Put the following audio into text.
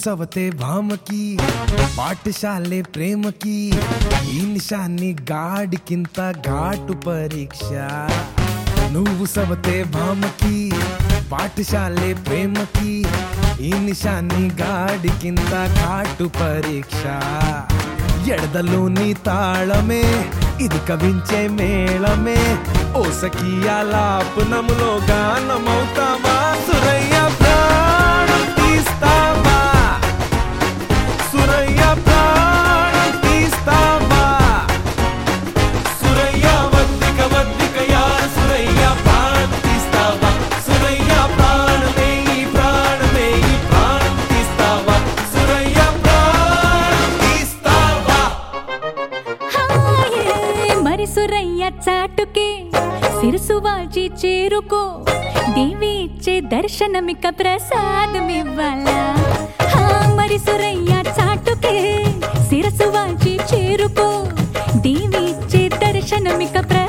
సవతే భామకి పాఠశాలే ప్రేమకి ఈ నిశాన్ని గాడికింత ఘాటు పరీక్ష నువ్వు సవతే భామకి పాఠశాలే ప్రేమకి ఈ నిశాన్ని గాడికింత ఘాటు పరీక్ష ఎడదలోని తాళమే ఇది కవించే మేళమే ఓ సఖియా లాపనములో గానమవుతావా సురయ్య ప్రాణం తీస్తావా సురయ్య ప్రాణం తీస్తావా సురయ్య వద్దిక వద్దిక యా సురయ్య ప్రాణం తీస్తావా సురయ్య ప్రాణమే ఈ ప్రాణమే ఈ ప్రాణం తీస్తావా సురయ్య ప్రాణం తీస్తావా హాయే మరి సురయ్య చాటుకే సిరుసు వాల్చి చేరుకో దేవి ఇచ్చే దర్శనమిక ప్రసాదమివ్వాలా హా, మరి సురయ్య చాటుకే శిరసు వాల్చి చేరుకో దేవి ఇచ్చే దర్శనమిక ప్ర